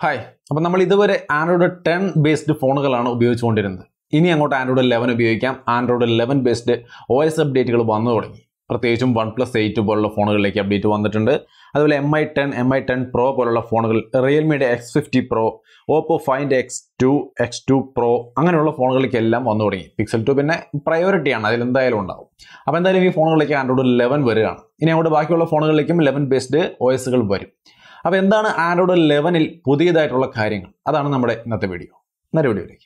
hi അപ്പം നമ്മൾ ഇതുവരെ ആൻഡ്രോയിഡ് ടെൻ ബേസ്ഡ് ഫോണുകളാണ് ഉപയോഗിച്ചുകൊണ്ടിരുന്നത് ഇനി അങ്ങോട്ട് ആൻഡ്രോയിഡ് ലെവൻ ഉപയോഗിക്കാം Android eleven based O S അപ്ഡേറ്റുകൾ വന്നു തുടങ്ങി പ്രത്യേകിച്ചും വൺ പ്ലസ് എയ്റ്റ് പോലുള്ള ഫോണുകളിലേക്ക് അപ്ഡേറ്റ് വന്നിട്ടുണ്ട് അതുപോലെ M I ten M I ten pro പോലുള്ള ഫോണുകൾ റിയൽമിയുടെ X fifty pro Oppo Find X two X two pro അങ്ങനെയുള്ള ഫോണുകളിലേക്കെല്ലാം വന്നു തുടങ്ങി പിക്സൽ ടു പിന്നെ പ്രയോറിറ്റിയാണ് അതിൽ എന്തായാലും ഉണ്ടാവും അപ്പോൾ എന്തായാലും ഈ ഫോണുകളിലേക്ക് ആൻഡ്രോയിഡ് ലെവൻ വരികയാണ് ഇനി അങ്ങോട്ട് ബാക്കിയുള്ള ഫോണുകളിലേക്കും ലെവൻ ബേസ്ഡ് ഒ എസുകൾ വരും അപ്പോൾ എന്താണ് ആൻഡ്രോയിഡ് ലെവനിൽ പുതിയതായിട്ടുള്ള കാര്യങ്ങൾ അതാണ് നമ്മുടെ ഇന്നത്തെ വീഡിയോ ഇന്നത്തെ വീഡിയോയിലേക്ക്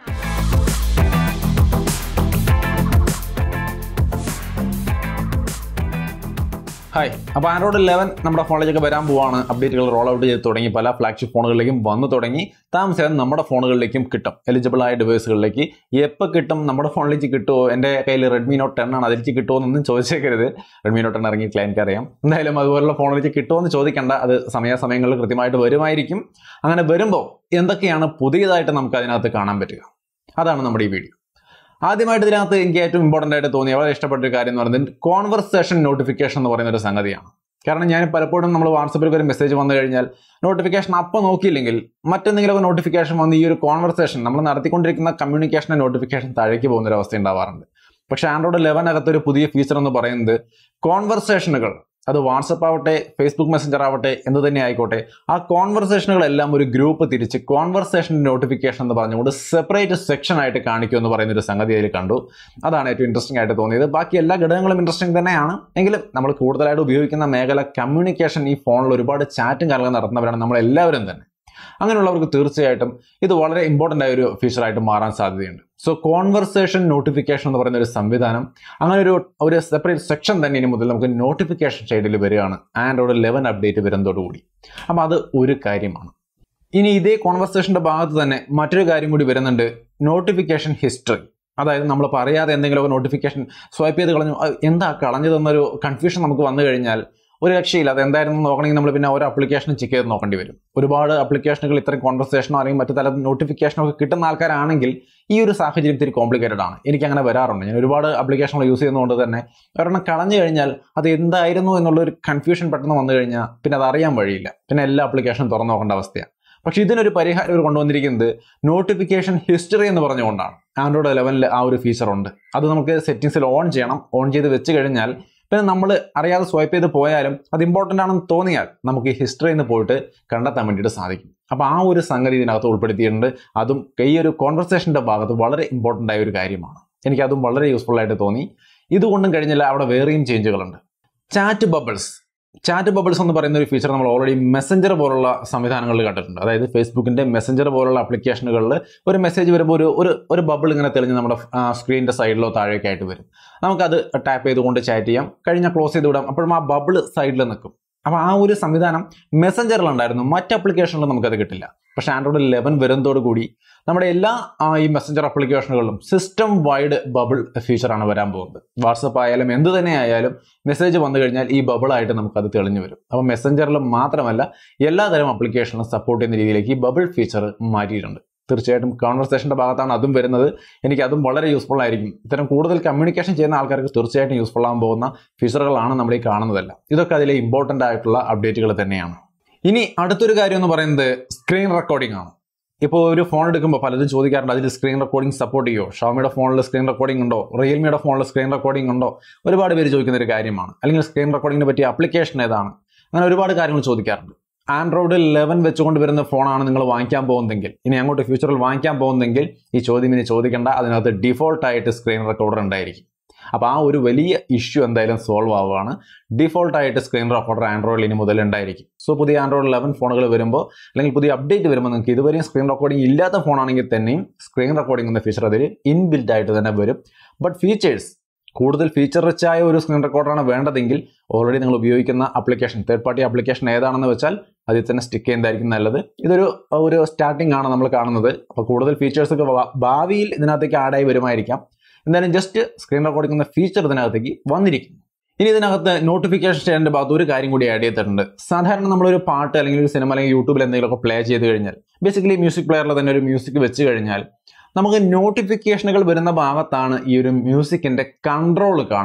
ഹായ് അപ്പോൾ ആൻഡ്രോയിഡ് ലെവൻ നമ്മുടെ ഫോണിലേക്ക് വരാൻ പോവാണ് അപ്ഡേറ്റുകൾ റോൾ ഔട്ട് ചെയ്ത് തുടങ്ങി പല ഫ്ലാഗ്ഷിപ്പ് ഫോണുകളിലേക്കും വന്നു തുടങ്ങി താമസിയാതെ നമ്മുടെ ഫോണുകളിലേക്കും കിട്ടും എലിജിബിൾ ആയ ഡിവൈസുകളിലേക്ക് എപ്പോൾ കിട്ടും നമ്മുടെ ഫോണിലേക്ക് കിട്ടുമോ എൻ്റെ കയ്യിൽ റെഡ്മി നോട്ട് ടെൻ ആണ് അതിലേക്ക് കിട്ടുമോ എന്നൊന്നും ചോദിച്ചേക്കരുത് റെഡ്മി നോട്ട് ടെൻ ഇറങ്ങിയിട്ടില്ല എനിക്കറിയാം എന്തായാലും അതുപോലുള്ള ഫോണിലേക്ക് കിട്ടുമോ എന്ന് ചോദിക്കേണ്ട അത് സമയാസമയങ്ങളിൽ കൃത്യമായിട്ട് വരുമായിരിക്കും അങ്ങനെ വരുമ്പോൾ എന്തൊക്കെയാണ് പുതിയതായിട്ട് നമുക്ക് അതിനകത്ത് കാണാൻ പറ്റുക അതാണ് നമ്മുടെ ഈ വീഡിയോ ആദ്യമായിട്ട് ഇതിനകത്ത് എനിക്ക് ഏറ്റവും ഇമ്പോർട്ടൻ്റ് ആയിട്ട് തോന്നിയ വളരെ ഇഷ്ടപ്പെട്ട ഒരു കാര്യം എന്ന് പറയുന്നത് കോൺവെർസേഷൻ നോട്ടിഫിക്കേഷൻ എന്ന് പറയുന്ന ഒരു സംഗതിയാണ് കാരണം ഞാൻ പലപ്പോഴും നമ്മൾ വാട്സപ്പിൽ ഒരു മെസ്സേജ് വന്നു കഴിഞ്ഞാൽ നോട്ടിഫിക്കേഷൻ അപ്പോൾ നോക്കിയില്ലെങ്കിൽ മറ്റെന്തെങ്കിലും നോട്ടിഫിക്കേഷൻ വന്ന് ഈ ഒരു കോൺവെർസേഷൻ നമ്മൾ നടത്തിക്കൊണ്ടിരിക്കുന്ന കമ്മ്യൂണിക്കേഷൻ്റെ നോട്ടിഫിക്കേഷൻ താഴേക്ക് പോകുന്ന ഒരു അവസ്ഥ ഉണ്ടാവാറുണ്ട് പക്ഷേ ആൻഡ്രോയിഡ് ലെവനകത്ത് ഒരു പുതിയ ഫീച്ചർ എന്ന് പറയുന്നത് കോൺവെർസേഷനുകൾ അത് വാട്സപ്പ് ആവട്ടെ ഫേസ്ബുക്ക് മെസ്സഞ്ചർ ആവട്ടെ എന്ത് തന്നെ ആയിക്കോട്ടെ ആ കോൺവെർസേഷനുകളെല്ലാം ഒരു ഗ്രൂപ്പ് തിരിച്ച് കോൺവെർസേഷൻ നോട്ടിഫിക്കേഷൻ എന്ന് പറഞ്ഞുകൊണ്ട് സെപ്പറേറ്റ് സെക്ഷൻ ആയിട്ട് കാണിക്കും എന്ന് പറയുന്ന ഒരു സംഗതി അതിൽ കണ്ടു അതാണ് ഏറ്റവും ഇൻട്രസ്റ്റിംഗ് ആയിട്ട് തോന്നിയത് ബാക്കി എല്ലാ ഘടകങ്ങളും ഇൻട്രസ്റ്റിംഗ് തന്നെയാണ് എങ്കിലും നമ്മൾ കൂടുതലായിട്ട് ഉപയോഗിക്കുന്ന മേഖല കമ്മ്യൂണിക്കേഷൻ ഈ ഫോണിൽ ഒരുപാട് ചാറ്റും കാര്യങ്ങളും നടത്തുന്നവരാണ് നമ്മൾ എല്ലാവരും തന്നെ അങ്ങനെയുള്ളവർക്ക് തീർച്ചയായിട്ടും ഇത് വളരെ ഇമ്പോർട്ടൻ്റ് ആയ ഒരു ഫീച്ചറായിട്ട് മാറാൻ സാധ്യതയുണ്ട് സോ കോൺവെർസേഷൻ നോട്ടിഫിക്കേഷൻ എന്ന് പറയുന്ന ഒരു സംവിധാനം അങ്ങനെ ഒരു ഒരു സെപ്പറേറ്റ് സെക്ഷൻ തന്നെ ഇനി മുതൽ നമുക്ക് നോട്ടിഫിക്കേഷൻ ഷെയ്ഡിൽ വരികയാണ് ആൻഡ്രോയിഡ് ലെവൻ അപ്ഡേറ്റ് വരുന്നതോടുകൂടി അപ്പോൾ അത് ഒരു കാര്യമാണ് ഇനി ഇതേ കോൺവെർസേഷൻ്റെ ഭാഗത്ത് തന്നെ മറ്റൊരു കാര്യം കൂടി വരുന്നുണ്ട് നോട്ടിഫിക്കേഷൻ ഹിസ്റ്ററി അതായത് നമ്മൾ പറയാതെ എന്തെങ്കിലുമൊക്കെ നോട്ടിഫിക്കേഷൻ സ്വൈപ്പ് ചെയ്ത് കളഞ്ഞു അത് എന്താ കളഞ്ഞതെന്നൊരു കൺഫ്യൂഷൻ നമുക്ക് വന്നു കഴിഞ്ഞാൽ ഒരു രക്ഷയില്ല അത് എന്തായിരുന്നു നോക്കണമെങ്കിൽ നമ്മൾ പിന്നെ ഓരോ ആപ്ലിക്കേഷനും ചെക്ക് ചെയ്ത് നോക്കേണ്ടി വരും ഒരുപാട് ആപ്ലിക്കേഷനുകൾ ഇത്രയും കോൺവെർസേഷനോ അല്ലെങ്കിൽ മറ്റു തല നോട്ടിഫിക്കേഷനോ ഒക്കെ കിട്ടുന്ന ആൾക്കാരാണെങ്കിൽ ഈ ഒരു സാഹചര്യം ഇത്തിരി കോംപ്ലിക്കേറ്റഡ് ആണ് എനിക്ക് അങ്ങനെ വരാറുണ്ട് ഞാൻ ഒരുപാട് ആപ്ലിക്കേഷനുകൾ യൂസ് ചെയ്യുന്നതുകൊണ്ട് തന്നെ ഒരെണ്ണം കളഞ്ഞു കഴിഞ്ഞാൽ അത് എന്തായിരുന്നു എന്നുള്ളൊരു കൺഫ്യൂഷൻ പെട്ടെന്ന് വന്നു കഴിഞ്ഞാൽ പിന്നെ അത് അറിയാൻ വഴിയില്ല പിന്നെ എല്ലാ ആപ്ലിക്കേഷനും തുറന്നു നോക്കേണ്ട അവസ്ഥയാണ് പക്ഷേ ഇതിനൊരു പരിഹാരം ഇവർ കൊണ്ടുവന്നിരിക്കുന്നത് നോട്ടിഫിക്കേഷൻ ഹിസ്റ്ററി എന്ന് പറഞ്ഞുകൊണ്ടാണ് ആൻഡ്രോയിഡ് ലെവനിൽ ആ ഒരു ഫീച്ചർ ഉണ്ട് അത് നമുക്ക് സെറ്റിംഗ്സിൽ ഓൺ ചെയ്യണം ഓൺ ചെയ്ത് വെച്ച് കഴിഞ്ഞാൽ പിന്നെ നമ്മൾ അറിയാതെ സ്വൈപ്പ് ചെയ്ത് പോയാലും അത് ഇമ്പോർട്ടൻ്റ് ആണെന്ന് തോന്നിയാൽ നമുക്ക് ഈ ഹിസ്റ്ററിയിൽ നിന്ന് പോയിട്ട് കണ്ടെത്താൻ വേണ്ടിയിട്ട് സാധിക്കും അപ്പോൾ ആ ഒരു സംഗതി ഇതിനകത്ത് ഉൾപ്പെടുത്തിയിട്ടുണ്ട് അതും ഈ ഒരു കോൺവെർസേഷൻ്റെ ഭാഗത്ത് വളരെ ഇമ്പോർട്ടൻ്റ് ആയ ഒരു കാര്യമാണ് എനിക്ക് അതും വളരെ യൂസ്ഫുൾ ആയിട്ട് തോന്നി ഇതുകൊണ്ടും കഴിഞ്ഞില്ല അവിടെ വേറെയും ചേഞ്ചുകളുണ്ട് ചാറ്റ് ബബിൾസ് ചാറ്റ് ബബിൾസ് എന്ന് പറയുന്ന ഒരു ഫീച്ചർ നമ്മൾ ഓൾറെഡി മെസ്സഞ്ചർ പോലുള്ള സംവിധാനങ്ങളിൽ കണ്ടിട്ടുണ്ട് അതായത് ഫേസ്ബുക്കിന്റെ മെസ്സഞ്ചർ പോലുള്ള ആപ്ലിക്കേഷനുകളിൽ ഒരു മെസ്സേജ് വരുമ്പോൾ ഒരു ഒരു ഒരു ബബിൾ ഇങ്ങനെ തെളിഞ്ഞ് നമ്മുടെ സ്ക്രീനിന്റെ സൈഡിലോ താഴേക്ക് ആയിട്ട് വരും നമുക്കത് ടാപ്പ് ചെയ്തുകൊണ്ട് ചാറ്റ് ചെയ്യാം കഴിഞ്ഞാൽ ക്ലോസ് ചെയ്ത് വിടാം അപ്പോഴും ആ ബബിൾ സൈഡിൽ നിൽക്കും അപ്പോൾ ആ ഒരു സംവിധാനം മെസ്സഞ്ചറിലുണ്ടായിരുന്നു മറ്റ് ആപ്ലിക്കേഷനിലും നമുക്കത് കിട്ടില്ല പക്ഷേ ആൻഡ്രോയിഡ് ലെവൻ വരുന്നതോടു കൂടി നമ്മുടെ എല്ലാ ഈ മെസ്സഞ്ചർ ആപ്ലിക്കേഷനുകളിലും സിസ്റ്റം വൈഡ് ബബിൾ ഫീച്ചറാണ് വരാൻ പോകുന്നത് വാട്സപ്പ് ആയാലും എന്ത് തന്നെ ആയാലും മെസ്സേജ് വന്നു കഴിഞ്ഞാൽ ഈ ബബിളായിട്ട് നമുക്കത് തെളിഞ്ഞു വരും അപ്പോൾ മെസ്സഞ്ചറിൽ മാത്രമല്ല എല്ലാതരം ആപ്ലിക്കേഷനും സപ്പോർട്ട് ചെയ്യുന്ന രീതിയിലേക്ക് ഈ ബബിൾ ഫീച്ചർ മാറ്റിയിട്ടുണ്ട് തീർച്ചയായിട്ടും കോൺവെർസേഷൻ്റെ ഭാഗത്താണ് അതും വരുന്നത് എനിക്ക് അതും വളരെ യൂസ്ഫുൾ ആയിരിക്കും ഇത്തരം കൂടുതൽ കമ്മ്യൂണിക്കേഷൻ ചെയ്യുന്ന ആൾക്കാർക്ക് തീർച്ചയായിട്ടും യൂസ്ഫുൾ ആകാൻ പോകുന്ന ഫീച്ചറുകളാണ് നമ്മൾ ഈ കാണുന്നതല്ല ഇതൊക്കെ അതിലെ ഇമ്പോർട്ടൻ്റ് ആയിട്ടുള്ള അപ്ഡേറ്റുകൾ തന്നെയാണ് ഇനി അടുത്തൊരു കാര്യം എന്ന് പറയുന്നത് സ്ക്രീൻ റെക്കോർഡിംഗ് ആണ് ഇപ്പോൾ ഒരു ഫോൺ എടുക്കുമ്പോൾ പലരും ചോദിക്കാറുണ്ട് അതിൽ സ്ക്രീൻ റെക്കോർഡിംഗ് സപ്പോർട്ട് ചെയ്യുമോ ഷോമിയുടെ ഫോണിൽ സ്ക്രീൻ റെക്കോർഡിംഗ് ഉണ്ടോ റിയൽമിയുടെ ഫോണിൽ സ്ക്രീൻ റെക്കോർഡിംഗ് ഉണ്ടോ ഒരുപാട് പേര് ചോദിക്കുന്ന ഒരു കാര്യമാണ് അല്ലെങ്കിൽ സ്ക്രീൻ റെക്കോർഡിങ്ങിനെ പറ്റിയ ആപ്ലിക്കേഷൻ ഏതാണ് അങ്ങനെ ഒരുപാട് കാര്യങ്ങൾ ചോദിക്കാറുണ്ട് ആൻഡ്രോയിഡ് ലെവൻ വെച്ചുകൊണ്ട് വരുന്ന ഫോണാണ് നിങ്ങൾ വാങ്ങിക്കാൻ പോകുന്നതെങ്കിൽ ഇനി അങ്ങോട്ട് ഫ്യൂച്ചറിൽ വാങ്ങിക്കാൻ പോകുന്നതെങ്കിൽ ഈ ചോദ്യം ഇനി ചോദിക്കേണ്ട അതിനകത്ത് ഡിഫോൾട്ട് ആയിട്ട് സ്ക്രീൻ റെക്കോർഡർ ഉണ്ടായിരിക്കും അപ്പോൾ ആ ഒരു വലിയ ഇഷ്യൂ എന്തായാലും സോൾവ് ആവുകയാണ് ഡിഫോൾട്ട് ആയിട്ട് സ്ക്രീൻ റെക്കോർഡർ ആൻഡ്രോയിഡിൽ ഇനി മുതൽ ഉണ്ടായിരിക്കും സോ പുതിയ ആൻഡ്രോയിഡ് ലെവൻ ഫോണുകൾ വരുമ്പോൾ അല്ലെങ്കിൽ പുതിയ അപ്ഡേറ്റ് വരുമ്പോൾ നിങ്ങൾക്ക് ഇതുവരെയും സ്ക്രീൻ റെക്കോർഡിംഗ് ഇല്ലാത്ത ഫോണാണെങ്കിൽ തന്നെയും സ്ക്രീൻ റെക്കോർഡിംഗ് എന്ന ഫീച്ചർ അതിൽ ഇൻബിൽഡ് ആയിട്ട് തന്നെ വരും ബട്ട് ഫീച്ചേഴ്സ് കൂടുതൽ ഫീച്ചർ റിച്ച് ആയ ഒരു സ്ക്രീൻ റെക്കോർഡറാണ് വേണ്ടതെങ്കിൽ ഓൾറെഡി നിങ്ങൾ ഉപയോഗിക്കുന്ന ആപ്ലിക്കേഷൻ തേർഡ് പാർട്ടി ആപ്ലിക്കേഷൻ ഏതാണെന്ന് വെച്ചാൽ അതിൽ തന്നെ സ്റ്റിക്ക് ചെയ്യുന്നതായിരിക്കും നല്ലത് ഇതൊരു ഒരു സ്റ്റാർട്ടിംഗ് ആണ് നമ്മൾ കാണുന്നത് അപ്പോൾ കൂടുതൽ ഫീച്ചേഴ്സ് ഒക്കെ ഭാവിയിൽ ഇതിനകത്തേക്ക് ആഡായി വരുമായിരിക്കാം എന്തായാലും ജസ്റ്റ് സ്ക്രീൻ റെക്കോർഡിംഗ് എന്ന ഫീച്ചർ ഇതിനകത്തേക്ക് വന്നിരിക്കുന്നു ഇനി ഇതിനകത്ത് നോട്ടിഫിക്കേഷൻ ചെയ്യേണ്ട ഭാഗത്ത് ഒരു കാര്യം കൂടി ആഡ് ചെയ്തിട്ടുണ്ട് സാധാരണ നമ്മളൊരു പാട്ട് അല്ലെങ്കിൽ ഒരു സിനിമ അല്ലെങ്കിൽ യൂട്യൂബിൽ എന്തെങ്കിലുമൊക്കെ പ്ലേ ചെയ്ത് കഴിഞ്ഞാൽ ബേസിക്കലി മ്യൂസിക് പ്ലെയറിൽ തന്നെ ഒരു മ്യൂസിക് വെച്ച് കഴിഞ്ഞാൽ നമുക്ക് നോട്ടിഫിക്കേഷനുകൾ വരുന്ന ഭാഗത്താണ് ഈ ഒരു മ്യൂസിക്കിന്റെ കൺട്രോൾ കാണുക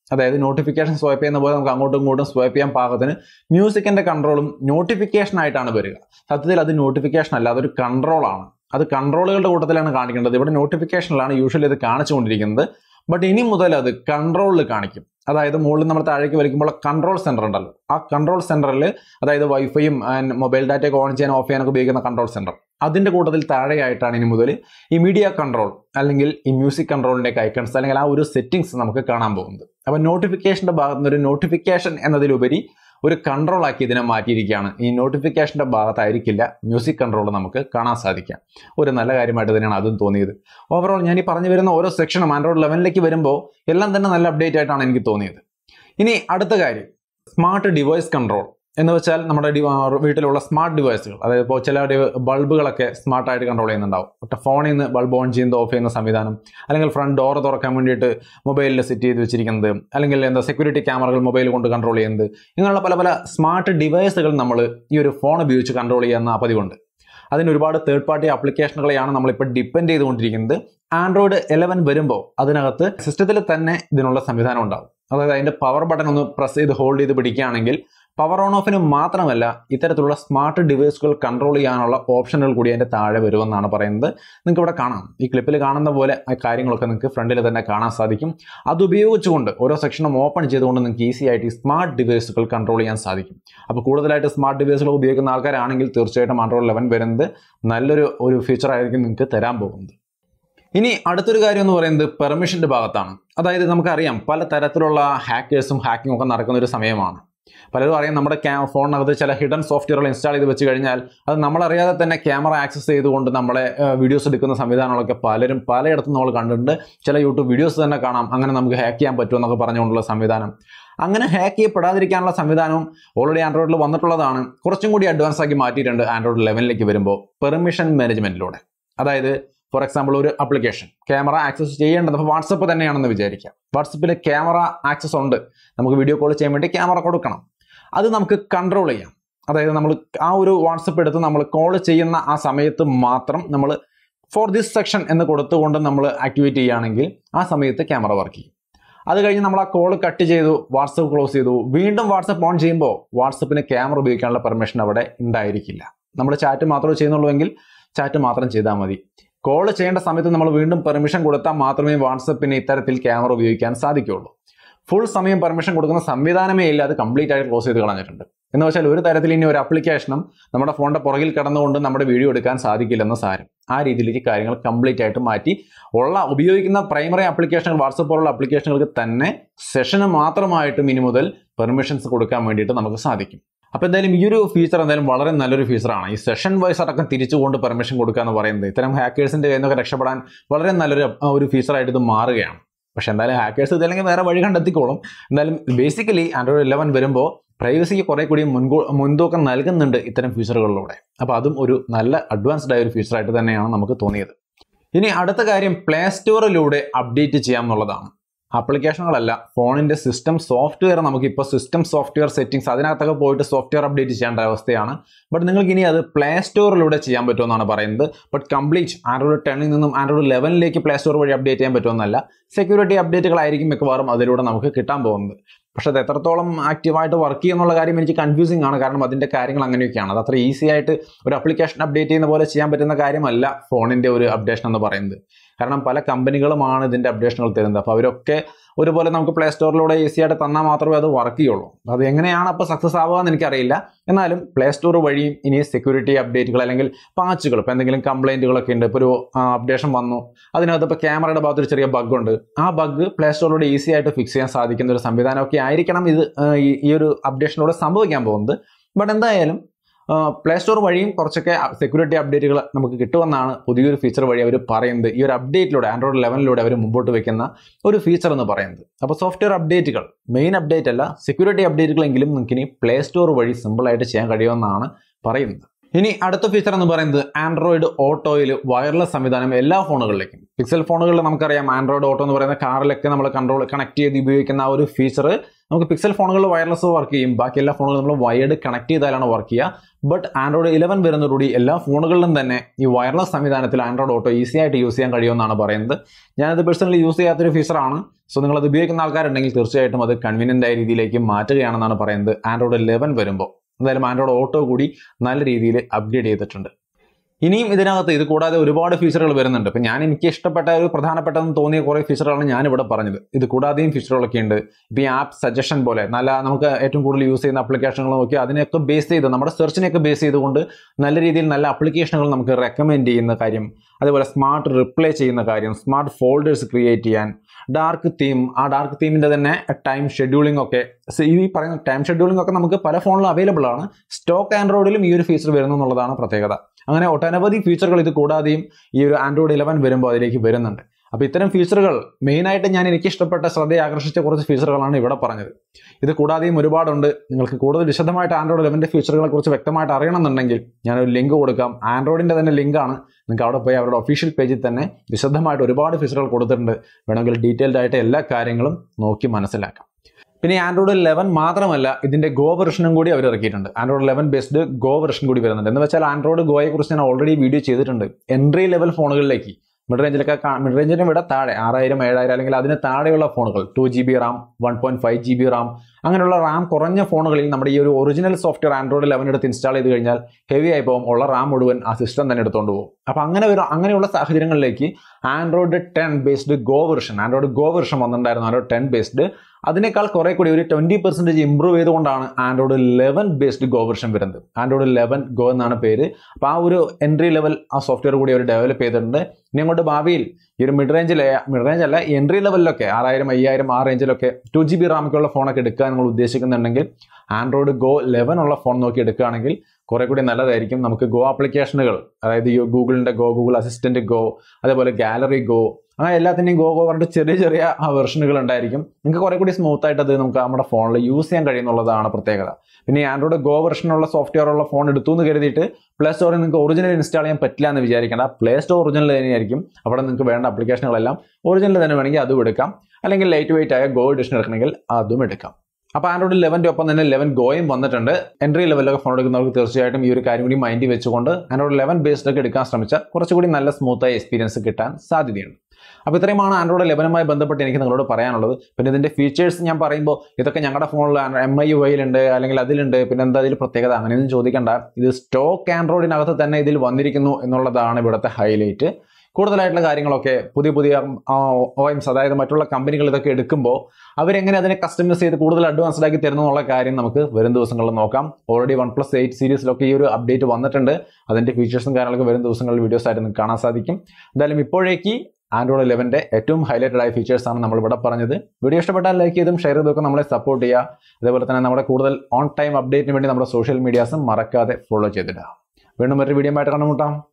അതായത് നോട്ടിഫിക്കേഷൻ സ്വൈപ്പ് ചെയ്യുന്ന പോലെ നമുക്ക് അങ്ങോട്ടും ഇങ്ങോട്ടും സ്വൈപ്പ് ചെയ്യാൻ പാകത്തിന് മ്യൂസിക്കിന്റെ കൺട്രോളും നോട്ടിഫിക്കേഷൻ ആയിട്ടാണ് വരിക സത്യത്തിൽ അത് നോട്ടിഫിക്കേഷൻ അല്ല അതൊരു കൺട്രോളാണ് അത് കൺട്രോളുകളുടെ കൂട്ടത്തിലാണ് കാണിക്കേണ്ടത് ഇവിടെ നോട്ടിഫിക്കേഷനിലാണ് യൂഷ്വലി ഇത് കാണിച്ചുകൊണ്ടിരിക്കുന്നത് ബട്ട് ഇനി മുതൽ അത് കൺട്രോളിൽ കാണിക്കും അതായത് മുകളിൽ നമ്മൾ താഴേക്ക് വലിക്കുമ്പോൾ കൺട്രോൾ സെന്റർ ഉണ്ടല്ലോ ആ കൺട്രോൾ സെന്ററിൽ അതായത് വൈഫൈയും മൊബൈൽ ഡാറ്റയൊക്കെ ഓൺ ചെയ്യാൻ ഓഫ് ചെയ്യാനൊക്കെ ഉപയോഗിക്കുന്ന കൺട്രോൾ സെന്റർ അതിന്റെ കൂട്ടത്തിൽ താഴെയായിട്ടാണ് ഇനി മുതൽ ഈ മീഡിയ കൺട്രോൾ അല്ലെങ്കിൽ ഈ മ്യൂസിക് കൺട്രോളിന്റെ ഐക്കൺസ് അല്ലെങ്കിൽ ആ ഒരു സെറ്റിംഗ്സ് നമുക്ക് കാണാൻ പോകുന്നത് അപ്പോൾ നോട്ടിഫിക്കേഷന്റെ ഭാഗത്ത് നിന്ന് ഒരു നോട്ടിഫിക്കേഷൻ എന്നതിലുപരി ഒരു കൺട്രോൾ ആക്കി ഇതിനെ മാറ്റിയിരിക്കുകയാണ് ഈ നോട്ടിഫിക്കേഷന്റെ ഭാഗത്തായിരിക്കില്ല മ്യൂസിക് കൺട്രോൾ നമുക്ക് കാണാൻ സാധിക്കാം ഒരു നല്ല കാര്യമായിട്ട് തന്നെയാണ് അതും തോന്നിയത് ഓവറോൾ ഞാൻ ഈ പറഞ്ഞു വരുന്ന ഓരോ സെക്ഷനും ആൻഡ്രോയിഡ് ലെവനിലേക്ക് വരുമ്പോൾ എല്ലാം തന്നെ നല്ല അപ്ഡേറ്റ് ആയിട്ടാണ് എനിക്ക് തോന്നിയത് ഇനി അടുത്ത കാര്യം സ്മാർട്ട് ഡിവൈസ് കൺട്രോൾ എന്ന് വെച്ചാൽ നമ്മുടെ ഡി- ആ, വീട്ടിലുള്ള സ്മാർട്ട് ഡിവൈസുകൾ അതായത് ഇപ്പോൾ ചില ഡി- ബൾബുകളൊക്കെ സ്മാർട്ടായിട്ട് കൺട്രോൾ ചെയ്യുന്നുണ്ടാവും ഒറ്റ ഫോണിൽ നിന്ന് ബൾബ് ഓൺ ചെയ്യുന്നത് ഓഫ് ചെയ്യുന്ന സംവിധാനം അല്ലെങ്കിൽ ഫ്രണ്ട് ഡോർ തുറക്കാൻ വേണ്ടിയിട്ട് മൊബൈലിൽ സെറ്റ് ചെയ്ത് വെച്ചിരിക്കുന്നത് അല്ലെങ്കിൽ എന്താ സെക്യൂരിറ്റി ക്യാമറകൾ മൊബൈൽ കൊണ്ട് കൺട്രോൾ ചെയ്യുന്നത് ഇങ്ങനെയുള്ള പല പല സ്മാർട്ട് ഡിവൈസുകൾ നമ്മൾ ഈ ഒരു ഫോൺ ഉപയോഗിച്ച് കൺട്രോൾ ചെയ്യുന്ന പതിവുണ്ട് അതിന് ഒരുപാട് തേർഡ് പാർട്ടി ആപ്ലിക്കേഷനുകളെയാണ് നമ്മളിപ്പോൾ ഡിപ്പെൻഡ് ചെയ്തുകൊണ്ടിരിക്കുന്നത് ആൻഡ്രോയിഡ് ഇലവൻ വരുമ്പോൾ അതിനകത്ത് സിസ്റ്റത്തിൽ തന്നെ ഇതിനുള്ള സംവിധാനം ഉണ്ടാവും അതായത് അതിന്റെ പവർ ബട്ടൺ ഒന്ന് പ്രസ് ചെയ്ത് ഹോൾഡ് ചെയ്ത് പിടിക്കുകയാണെങ്കിൽ പവർ ഓൺ ഓഫിന് മാത്രമല്ല ഇത്തരത്തിലുള്ള സ്മാർട്ട് ഡിവൈസുകൾ കൺട്രോൾ ചെയ്യാനുള്ള ഓപ്ഷനുകൾ കൂടി അതിന്റെ താഴെ വരുമെന്നാണ് പറയുന്നത് നിങ്ങൾക്ക് ഇവിടെ കാണാം ഈ ക്ലിപ്പിൽ കാണുന്ന പോലെ ആ കാര്യങ്ങളൊക്കെ നിങ്ങൾക്ക് ഫ്രണ്ടിൽ തന്നെ കാണാൻ സാധിക്കും അത് ഉപയോഗിച്ചുകൊണ്ട് ഓരോ സെക്ഷനും ഓപ്പൺ ചെയ്തുകൊണ്ട് നിങ്ങൾക്ക് ഈസി ആയിട്ട് ഈ സ്മാർട്ട് ഡിവൈസുകൾ കൺട്രോൾ ചെയ്യാൻ സാധിക്കും അപ്പോൾ കൂടുതലായിട്ട് സ്മാർട്ട് ഡിവൈസുകൾ ഉപയോഗിക്കുന്ന ആൾക്കാരാണെങ്കിൽ തീർച്ചയായിട്ടും ആൻഡ്രോയിഡ് ലെവൻ വരുന്നത് നല്ലൊരു ഒരു ഫീച്ചർ ആയിരിക്കും നിങ്ങൾക്ക് തരാൻ പോകുന്നത് ഇനി അടുത്തൊരു കാര്യം എന്ന് പറയുന്നത് പെർമിഷന്റെ ഭാഗത്താണ് അതായത് നമുക്കറിയാം പല തരത്തിലുള്ള ഹാക്കേഴ്സും ഹാക്കിംഗ് ഒക്കെ നടക്കുന്ന ഒരു സമയമാണ് പലരും അറിയാം നമ്മുടെ ക്യാ ഫോണിനകത്ത് ചില ഹിഡൻ സോഫ്റ്റ്വെയറുകൾ ഇൻസ്റ്റാൾ ചെയ്ത് വെച്ച് കഴിഞ്ഞാൽ അത് നമ്മളറിയാതെ തന്നെ ക്യാമറ ആക്സസ് ചെയ്തുകൊണ്ട് നമ്മളെ വീഡിയോസ് എടുക്കുന്ന സംവിധാനങ്ങളൊക്കെ പലരും പലയിടത്തും നമ്മൾ കണ്ടിട്ടുണ്ട് ചില യൂട്യൂബ് വീഡിയോസ് തന്നെ കാണാം അങ്ങനെ നമുക്ക് ഹാക്ക് ചെയ്യാൻ പറ്റുമെന്നൊക്കെ പറഞ്ഞുകൊണ്ടുള്ള സംവിധാനം അങ്ങനെ ഹാക്ക് ചെയ്യപ്പെടാതിരിക്കാനുള്ള സംവിധാനവും ഓൾറെഡി ആൻഡ്രോയിഡിൽ വന്നിട്ടുള്ളതാണ് കുറച്ചും കൂടി അഡ്വാൻസ് ആക്കി മാറ്റിയിട്ടുണ്ട് ആൻഡ്രോയിഡ് ലെവനിലേക്ക് വരുമ്പോൾ പെർമിഷൻ മാനേജ്മെന്റിലൂടെ അതായത് ഫോർ എക്സാമ്പിൾ ഒരു അപ്ലിക്കേഷൻ ക്യാമറ ആക്സസ് ചെയ്യേണ്ടത് ഇപ്പോൾ വാട്സപ്പ് തന്നെയാണെന്ന് വിചാരിക്കാം വാട്സപ്പിൽ ക്യാമറ ആക്സസ് ഉണ്ട് നമുക്ക് വീഡിയോ കോൾ ചെയ്യാൻ വേണ്ടി ക്യാമറ കൊടുക്കണം അത് നമുക്ക് കൺട്രോൾ ചെയ്യാം അതായത് നമ്മൾ ആ ഒരു വാട്സപ്പ് എടുത്ത് നമ്മൾ കോൾ ചെയ്യുന്ന ആ സമയത്ത് മാത്രം നമ്മൾ ഫോർ ദിസ് സെക്ഷൻ എന്ന് കൊടുത്തുകൊണ്ട് നമ്മൾ ആക്ടിവേറ്റ് ചെയ്യുകയാണെങ്കിൽ ആ സമയത്ത് ക്യാമറ വർക്ക് ചെയ്യും അത് കഴിഞ്ഞ് നമ്മൾ ആ കോൾ കട്ട് ചെയ്തു വാട്സപ്പ് ക്ലോസ് ചെയ്തു വീണ്ടും വാട്സപ്പ് ഓൺ ചെയ്യുമ്പോൾ വാട്സപ്പിന് ക്യാമറ ഉപയോഗിക്കാനുള്ള പെർമിഷൻ അവിടെ ഉണ്ടായിരിക്കില്ല നമ്മൾ ചാറ്റ് മാത്രമേ ചെയ്യുന്നുള്ളൂ ചാറ്റ് മാത്രം ചെയ്താൽ മതി കോൾ ചെയ്യേണ്ട സമയത്ത് നമ്മൾ വീണ്ടും പെർമിഷൻ കൊടുത്താൽ മാത്രമേ വാട്സപ്പിന് ഇത്തരത്തിൽ ക്യാമറ ഉപയോഗിക്കാൻ സാധിക്കുകയുള്ളൂ ഫുൾ സമയം പെർമിഷൻ കൊടുക്കുന്ന സംവിധാനമേ ഇല്ല അത് കംപ്ലീറ്റ് ആയിട്ട് ക്ലോസ് ചെയ്ത് കളഞ്ഞിട്ടുണ്ട് എന്ന് വെച്ചാൽ ഒരു തരത്തിൽ ഇനി ഒരു ആപ്ലിക്കേഷനും നമ്മുടെ ഫോണിന്റെ പുറകിൽ കിടന്നുകൊണ്ട് നമ്മുടെ വീഡിയോ എടുക്കാൻ സാധിക്കില്ലെന്ന് സാരം ആ രീതിയിലേക്ക് കാര്യങ്ങൾ കംപ്ലീറ്റ് ആയിട്ട് മാറ്റി ഉള്ള ഉപയോഗിക്കുന്ന പ്രൈമറി ആപ്ലിക്കേഷനുകൾ വാട്സപ്പ് പോലുള്ള ആപ്ലിക്കേഷനുകൾക്ക് തന്നെ സെഷന് മാത്രമായിട്ടും ഇനി മുതൽ പെർമിഷൻസ് കൊടുക്കാൻ വേണ്ടിയിട്ട് നമുക്ക് സാധിക്കും അപ്പോൾ എന്തായാലും ഈ ഒരു ഫീച്ചർ എന്തായാലും വളരെ നല്ലൊരു ഫീച്ചറാണ് ഈ സെഷൻ വൈസ് അടക്കം തിരിച്ചുകൊണ്ട് പെർമിഷൻ കൊടുക്കുക എന്ന് പറയുന്നത് ഇത്തരം ഹാക്കേഴ്സിന്റെ കയ്യിൽ നിന്നൊക്കെ രക്ഷപ്പെടാൻ വളരെ നല്ലൊരു ആ, ഒരു ഫീച്ചറായിട്ട് ഇത് മാറുകയാണ് പക്ഷെ എന്തായാലും ഹാക്കേഴ്സ് ഇതല്ലെങ്കിൽ വേറെ വഴി കണ്ടെത്തിക്കോളും എന്തായാലും ബേസിക്കലി ആൻഡ്രോയിഡ് ഇലവൻ വരുമ്പോൾ പ്രൈവസിക്ക് കുറെ കൂടി മുൻകൂ മുൻതൂക്കം നൽകുന്നുണ്ട് ഇത്തരം ഫീച്ചറുകളിലൂടെ അപ്പോൾ അതും ഒരു നല്ല അഡ്വാൻസ്ഡ് ആയ ഒരു ഫീച്ചറായിട്ട് തന്നെയാണ് നമുക്ക് തോന്നിയത് ഇനി അടുത്ത കാര്യം പ്ലേ സ്റ്റോറിലൂടെ അപ്ഡേറ്റ് ചെയ്യാം എന്നുള്ളതാണ് ആപ്ലിക്കേഷനുകളല്ല ഫോണിന്റെ സിസ്റ്റം സോഫ്റ്റ്വെയർ നമുക്ക് ഇപ്പോൾ സിസ്റ്റം സോഫ്റ്റ്വെയർ സെറ്റിംഗ്സ് അതിനകത്തൊക്കെ പോയിട്ട് സോഫ്റ്റ്വെയർ അപ്ഡേറ്റ് ചെയ്യേണ്ട അവസ്ഥയാണ് ബട്ട് നിങ്ങൾക്ക് ഇനി അത് പ്ലേ സ്റ്റോറിലൂടെ ചെയ്യാൻ പറ്റുമെന്നാണ് പറയുന്നത് ബട്ട് കംപ്ലീറ്റ് ആൻഡ്രോയിഡ് ടെണിൽ നിന്നും ആൻഡ്രോയിഡ് ലെവനിലേക്ക് പ്ലേ സ്റ്റോർ വഴി അപ്ഡേറ്റ് ചെയ്യാൻ പറ്റുമെന്നല്ല സെക്യൂരിറ്റി അപ്ഡേറ്റുകളായിരിക്കും മിക്കവാറും അതിലൂടെ നമുക്ക് കിട്ടാൻ പോകുന്നത് പക്ഷെ അത് എത്രത്തോളം ആക്റ്റീവായിട്ട് വർക്ക് ചെയ്യുന്നുള്ള കാര്യം എനിക്ക് കൺഫ്യൂസിംഗ് ആണ് കാരണം അതിന്റെ കാര്യങ്ങൾ അങ്ങനെയൊക്കെയാണ് അത് അത്ര ഈസി ആയിട്ട് ഒരു ആപ്ലിക്കേഷൻ അപ്ഡേറ്റ് ചെയ്യുന്ന പോലെ ചെയ്യാൻ പറ്റുന്ന കാര്യമല്ല ഫോണിന്റെ ഒരു അപ്ഡേഷൻ എന്ന് പറയുന്നത് കാരണം പല കമ്പനികളുമാണ് ഇതിന്റെ അപ്ഡേഷനുകൾ തരുന്നത് അപ്പോൾ അവരൊക്കെ ഒരുപോലെ നമുക്ക് പ്ലേ സ്റ്റോറിലൂടെ ഈസി ആയിട്ട് തന്നാൽ മാത്രമേ അത് വർക്ക് ചെയ്യുള്ളൂ അത് എങ്ങനെയാണ് അപ്പോൾ സക്സസ് ആവുക എന്ന് എനിക്കറിയില്ല എന്നാലും പ്ലേ സ്റ്റോർ വഴിയും ഇനി സെക്യൂരിറ്റി അപ്ഡേറ്റുകൾ അല്ലെങ്കിൽ പാച്ചുകൾ ഇപ്പോൾ എന്തെങ്കിലും കംപ്ലൈന്റുകളൊക്കെ ഉണ്ട് ഇപ്പോൾ ഒരു അപ്ഡേഷൻ വന്നു അതിനകത്ത് ഇപ്പോൾ ക്യാമറയുടെ ഭാഗത്ത് ഒരു ചെറിയ ബഗ് ഉണ്ട് ആ ബഗ് പ്ലേ സ്റ്റോറിലൂടെ ഈസി ആയിട്ട് ഫിക്സ് ചെയ്യാൻ സാധിക്കുന്ന ഒരു സംവിധാനമൊക്കെ ആയിരിക്കണം ഇത് ആ, ഈ- ഈ ഒരു അപ്ഡേഷനിലൂടെ സംഭവിക്കാൻ പോകുന്നത് ബട്ട് എന്തായാലും പ്ലേ സ്റ്റോർ വഴിയും കുറച്ചൊക്കെ സെക്യൂരിറ്റി അപ്ഡേറ്റുകൾ നമുക്ക് കിട്ടുമെന്നാണ് പുതിയൊരു ഫീച്ചർ വഴി അവർ പറയുന്നത് ഈ ഒരു അപ്ഡേറ്റിലൂടെ ആൻഡ്രോയിഡ് ലെവനിലൂടെ അവർ മുമ്പോട്ട് വെക്കുന്ന ഒരു ഫീച്ചർ എന്ന് പറയുന്നത് അപ്പോൾ സോഫ്റ്റ്വെയർ അപ്ഡേറ്റുകൾ മെയിൻ അപ്ഡേറ്റ് അല്ല സെക്യൂരിറ്റി അപ്ഡേറ്റുകളെങ്കിലും നിങ്ങൾക്ക് ഇനി പ്ലേ സ്റ്റോർ വഴി സിമ്പിളായിട്ട് ചെയ്യാൻ കഴിയുമെന്നാണ് പറയുന്നത് ഇനി അടുത്ത ഫീച്ചർ എന്ന് പറയുന്നത് ആൻഡ്രോയിഡ് ഓട്ടോയിൽ വയർലെസ് സംവിധാനം എല്ലാ ഫോണുകളിലേക്കും പിക്സൽ ഫോണുകളിൽ നമുക്കറിയാം ആൻഡ്രോയിഡ് ഓട്ടോ എന്ന് പറയുന്ന കാറിലൊക്കെ നമ്മൾ കൺട്രോൾ കണക്ട് ചെയ്ത് ഉപയോഗിക്കുന്ന ആ ഒരു ഫീച്ചർ നമുക്ക് പിക്സൽ ഫോണുകളിൽ വയർലെസ് വർക്ക് ചെയ്യും ബാക്കി എല്ലാ ഫോണുകളും നമ്മൾ വയർഡ് കണക്ട് ചെയ്താലാണ് വർക്ക് ചെയ്യുക ബട്ട് ആൻഡ്രോയിഡ് ഇലവൻ വരുന്നതോടുകൂടി എല്ലാ ഫോണുകളിലും തന്നെ ഈ വയർലെസ് സംവിധാനത്തിൽ ആൻഡ്രോയിഡ് ഓട്ടോ ഈസി ആയിട്ട് യൂസ് ചെയ്യാൻ കഴിയുമെന്നാണ് പറയുന്നത് ഞാനത് പേഴ്സണലി യൂസ് ചെയ്യാത്തൊരു ഫീച്ചറാണ് സോ നിങ്ങൾ അത് ഉപയോഗിക്കുന്ന ആൾക്കാരുണ്ടെങ്കിൽ തീർച്ചയായിട്ടും അത് കൺവീനിയൻ്റ് ആയ രീതിയിലേക്ക് മാറ്റുകയാണെന്നാണ് പറയുന്നത് ആൻഡ്രോയിഡ് ലെവൻ വരുമ്പോൾ എന്തായാലും ആൻഡ്രോയിഡ് ഓട്ടോ കൂടി നല്ല രീതിയിൽ അപ്ഗ്രേഡ് ചെയ്തിട്ടുണ്ട് ഇനിയും ഇതിനകത്ത് ഇത് കൂടാതെ ഒരുപാട് ഫീച്ചറുകൾ വരുന്നുണ്ട് ഇപ്പം ഞാൻ എനിക്ക് ഇഷ്ടപ്പെട്ട ഒരു പ്രധാനപ്പെട്ടതെന്ന് തോന്നിയ കുറേ ഫീച്ചറുകളാണ് ഞാൻ ഇവിടെ പറഞ്ഞത് ഇത് കൂടാതെയും ഫീച്ചറുകളൊക്കെ ഉണ്ട് ഇപ്പം ഈ ആപ്പ് സജഷൻ പോലെ നല്ല നമുക്ക് ഏറ്റവും കൂടുതൽ യൂസ് ചെയ്യുന്ന ആപ്ലിക്കേഷനുകൾ നോക്കി അതിനെയൊക്കെ ബേസ് ചെയ്ത് നമ്മുടെ സെർച്ചിനെയൊക്കെ ബേസ് ചെയ്തുകൊണ്ട് നല്ല രീതിയിൽ നല്ല ആപ്ലിക്കേഷനുകൾ നമുക്ക് റെക്കമെൻഡ് ചെയ്യുന്ന കാര്യം അതേപോലെ സ്മാർട്ട് റിപ്ലൈ ചെയ്യുന്ന കാര്യം സ്മാർട്ട് ഫോൾഡേഴ്സ് ക്രിയേറ്റ് ചെയ്യാൻ ഡാർക്ക് തീം ആ ഡാർക്ക് തീമിന്റെ തന്നെ ടൈം ഷെഡ്യൂളിംഗ് ഒക്കെ സ- ഈ പറയുന്ന ടൈം ഷെഡ്യൂളിംഗ് ഒക്കെ നമുക്ക് പല ഫോണിലും അവൈലബിൾ ആണ് സ്റ്റോക്ക് ആൻഡ്രോയിഡിലും ഈ ഒരു ഫീച്ചർ വരുന്നു എന്നുള്ളതാണ് പ്രത്യേകത അങ്ങനെ ഒട്ടനവധി ഫീച്ചറുകൾ ഇത് കൂടാതെയും ഈ ഒരു ആൻഡ്രോയിഡ് ഇലവൻ വരുമ്പോൾ അതിലേക്ക് വരുന്നുണ്ട് അപ്പോൾ ഇത്തരം ഫീച്ചറുകൾ മെയിനായിട്ട് ഞാൻ എനിക്ക് ഇഷ്ടപ്പെട്ട ശ്രദ്ധയെ ആകർഷിച്ച കുറച്ച് ഫീച്ചറുകളാണ് ഇവിടെ പറഞ്ഞത് ഇത് കൂടാതെയും ഒരുപാടുണ്ട് നിങ്ങൾക്ക് കൂടുതൽ വിശദമായിട്ട് ആൻഡ്രോയിഡ് ലെവൻ്റെ ഫീച്ചറുകളെ കുറിച്ച് വ്യക്തമായിട്ട് അറിയണമെന്നുണ്ടെങ്കിൽ ഞാനൊരു ലിങ്ക് കൊടുക്കാം ആൻഡ്രോയിഡിൻ്റെ തന്നെ ലിങ്കാണ് നിങ്ങൾക്ക് അവിടെ പോയി അവരുടെ ഒഫീഷ്യൽ പേജിൽ തന്നെ വിശദമായിട്ട് ഒരുപാട് ഫീച്ചറുകൾ കൊടുത്തിട്ടുണ്ട് വേണമെങ്കിൽ ഡീറ്റെയിൽഡ് ആയിട്ട് എല്ലാ കാര്യങ്ങളും നോക്കി മനസ്സിലാക്കാം പിന്നെ ആൻഡ്രോയിഡ് ലെവൻ മാത്രമല്ല ഇതിന്റെ ഗോ വെർഷനും കൂടി അവർ ഇറക്കിയിട്ടുണ്ട് Android eleven based go version കൂടി വരുന്നുണ്ട് എന്ന് വെച്ചാൽ ആൻഡ്രോയിഡ് ഗോയെ കുറിച്ച് ഞാൻ ഓൾറെഡി വീഡിയോ ചെയ്തിട്ടുണ്ട് എൻട്രി ലെവൽ ഫോണുകളിലേക്ക് മിഡ് റേഞ്ചിലൊക്കെ മിഡ് റേഞ്ചിന് ഇവിടെ താഴെ ആറായിരം ഏഴായിരം അല്ലെങ്കിൽ അതിന് താഴെയുള്ള ഫോണുകൾ two G B RAM one point five G B RAM അങ്ങനെയുള്ള റാം കുറഞ്ഞ ഫോണുകളിൽ നമ്മുടെ ഈ ഒരു ഒറിജിനൽ സോഫ്റ്റ്വെയർ ആൻഡ്രോയിഡ് ലെവൻ എടുത്ത് ഇൻസ്റ്റാൾ ചെയ്ത് കഴിഞ്ഞാൽ ഹെവി ആയി പോകും ഉള്ള റാം മുഴുവൻ ആ സിസ്റ്റം തന്നെ എടുത്തുകൊണ്ട് പോകും അപ്പോൾ അങ്ങനെ ഒരു അങ്ങനെയുള്ള സാഹചര്യങ്ങളിലേക്ക് Android ten based go version Android go version വന്നിട്ടുണ്ടായിരുന്നു ആൻഡ്രോയിഡ് ടെൻ ബേസ്ഡ് അതിനേക്കാൾ കുറെ കൂടി ഒരു ട്വന്റി പെർസെൻറ്റേജ് ഇംപ്രൂവ് ചെയ്തുകൊണ്ടാണ് Android eleven based go version വരുന്നത് ആൻഡ്രോയിഡ് ലെവൻ ഗോ എന്നാണ് പേര് അപ്പോൾ ആ ഒരു എൻട്രി ലെവൽ ആ സോഫ്റ്റ്വെയർ കൂടി അവർ ഡെവലപ്പ് ചെയ്തിട്ടുണ്ട് ഇനി അങ്ങോട്ട് ഭാവിയിൽ ഈ ഒരു മിഡ് റേഞ്ചിലെ മിഡ് റേഞ്ച് അല്ല എൻട്രി ലെവലിലൊക്കെ ആറായിരം അയ്യായിരം ആ റേഞ്ചിലൊക്കെ ടു ജി ബി റാമൊക്കെയുള്ള ഫോണൊക്കെ എടുക്കാൻ നിങ്ങൾ ഉദ്ദേശിക്കുന്നുണ്ടെങ്കിൽ ആൻഡ്രോയിഡ് ഗോ ലെവൻ ഉള്ള ഫോൺ നോക്കി എടുക്കുകയാണെങ്കിൽ കുറെ കൂടി നല്ലതായിരിക്കും നമുക്ക് ഗോ ആപ്ലിക്കേഷനുകൾ അതായത് ഈ ഗൂഗിളിന്റെ ഗോ ഗൂഗിൾ അസിസ്റ്റന്റ് ഗോ അതേപോലെ ഗാലറി ഗോ അങ്ങനെ എല്ലാത്തിൻ്റെയും ഗോ ഗോ പറഞ്ഞിട്ട് ചെറിയ ചെറിയ വെർഷനുകൾ ഉണ്ടായിരിക്കും നിങ്ങൾക്ക് കുറെ കൂടി സ്മൂത്ത് ആയിട്ട് അത് നമുക്ക് നമ്മുടെ ഫോണിൽ യൂസ് ചെയ്യാൻ കഴിയുന്നുള്ളതാണ് പ്രത്യേകത പിന്നെ ഈ ആൻഡ്രോയിഡ് ഗോ വെർഷനുള്ള സോഫ്റ്റ്വെയർ ഉള്ള ഫോൺ എടുത്തു എന്ന് കരുതിയിട്ട് പ്ലേ സ്റ്റോറിൽ നിങ്ങൾക്ക് ഒറിജിനൽ ഇൻസ്റ്റാൾ ചെയ്യാൻ പറ്റില്ല എന്ന് വിചാരിക്കേണ്ട പ്ലേ സ്റ്റോർ ഒറിജിനൽ തന്നെയായിരിക്കും അവിടെ നിങ്ങൾക്ക് വേണ്ട ആപ്ലിക്കേഷനുകളെല്ലാം ഒറിജിനൽ തന്നെ വേണമെങ്കിൽ അതും എടുക്കാം അല്ലെങ്കിൽ ലൈറ്റ് വെയിറ്റ് ആയ ഗോ എഡിഷൻ എടുക്കണമെങ്കിൽ അതും എടുക്കാം അപ്പോൾ ആൻഡ്രോയിഡ് ലെവൻ്റെ ഒപ്പം തന്നെ ലെവൻ ഗോയും വന്നിട്ടുണ്ട് എൻട്രി ലെവലിലൊക്കെ ഫോൺ എടുക്കുന്നവർക്ക് തീർച്ചയായിട്ടും ഈ ഒരു കാര്യം കൂടി മൈൻഡിൽ വെച്ചുകൊണ്ട് ആൻഡ്രോയിഡ് ലെവൻ ബേസ്ഡ് ഒക്കെ എടുക്കാൻ ശ്രമിച്ചാൽ കുറച്ചുകൂടി നല്ല സ്മൂത്തായ എക്സ്പീരിയൻസ് കിട്ടാൻ സാധ്യതയുണ്ട് അപ്പോൾ ഇത്രയുമാണ് ആൻഡ്രോയിഡ് ലെവനുമായി ബന്ധപ്പെട്ട് എനിക്ക് നിങ്ങളോട് പറയാനുള്ളത് പിന്നെ ഇതിന്റെ ഫീച്ചേഴ്സ് ഞാൻ പറയുമ്പോൾ ഇതൊക്കെ ഞങ്ങളുടെ ഫോണിൽ എം ഐ യു ഐയിലുണ്ട് അല്ലെങ്കിൽ അതിലുണ്ട് പിന്നെ എന്താ ഇതിൽ പ്രത്യേകത അങ്ങനെയൊന്നും ചോദിക്കണ്ട ഇത് സ്റ്റോക്ക് ആൻഡ്രോയിഡിനകത്ത് തന്നെ ഇതിൽ വന്നിരിക്കുന്നു എന്നുള്ളതാണ് ഇവിടുത്തെ ഹൈലൈറ്റ് കൂടുതലായിട്ടുള്ള കാര്യങ്ങളൊക്കെ പുതിയ പുതിയ ഒ എംസ് അതായത് മറ്റുള്ള കമ്പനികൾ ഇതൊക്കെ എടുക്കുമ്പോൾ അവരെങ്ങനെ അതിനെ കസ്റ്റമൈസ് ചെയ്ത് കൂടുതൽ അഡ്വാൻസ്ഡ് ആക്കി തരുന്നു എന്നുള്ള കാര്യം നമുക്ക് വരും ദിവസങ്ങളിൽ നോക്കാം ഓൾറെഡി വൺ പ്ലസ് എയ്റ്റ് സീരീസിലൊക്കെ ഈ ഒരു അപ്ഡേറ്റ് വന്നിട്ടുണ്ട് അതിന്റെ ഫീച്ചേഴ്സും കാര്യങ്ങളൊക്കെ വരും ദിവസങ്ങളിൽ വീഡിയോസ് ആയിട്ട് നിങ്ങൾക്ക് കാണാൻ സാധിക്കും എന്തായാലും ഇപ്പോഴേക്ക് ആൻഡ്രോയിഡ് ലെവൻ്റെ ഏറ്റവും ഹൈലൈറ്റഡ് ആയ ഫീച്ചേഴ്സ് ആണ് നമ്മൾ ഇവിടെ പറഞ്ഞത് വീഡിയോ ഇഷ്ടപ്പെട്ടാൽ ലൈക്ക് ചെയ്തും ഷെയർ ചെയ്തൊക്കെ നമ്മളെ സപ്പോർട്ട് ചെയ്യുക അതേപോലെ തന്നെ നമ്മുടെ കൂടുതൽ ഓൺ ടൈം അപ്ഡേറ്റിന് വേണ്ടി നമ്മുടെ സോഷ്യൽ മീഡിയാസും മറക്കാതെ ഫോളോ ചെയ്തിടുക വീണ്ടും മറ്റൊരു വീഡിയോ ആയിട്ട് കണ്ടുമുട്ടാം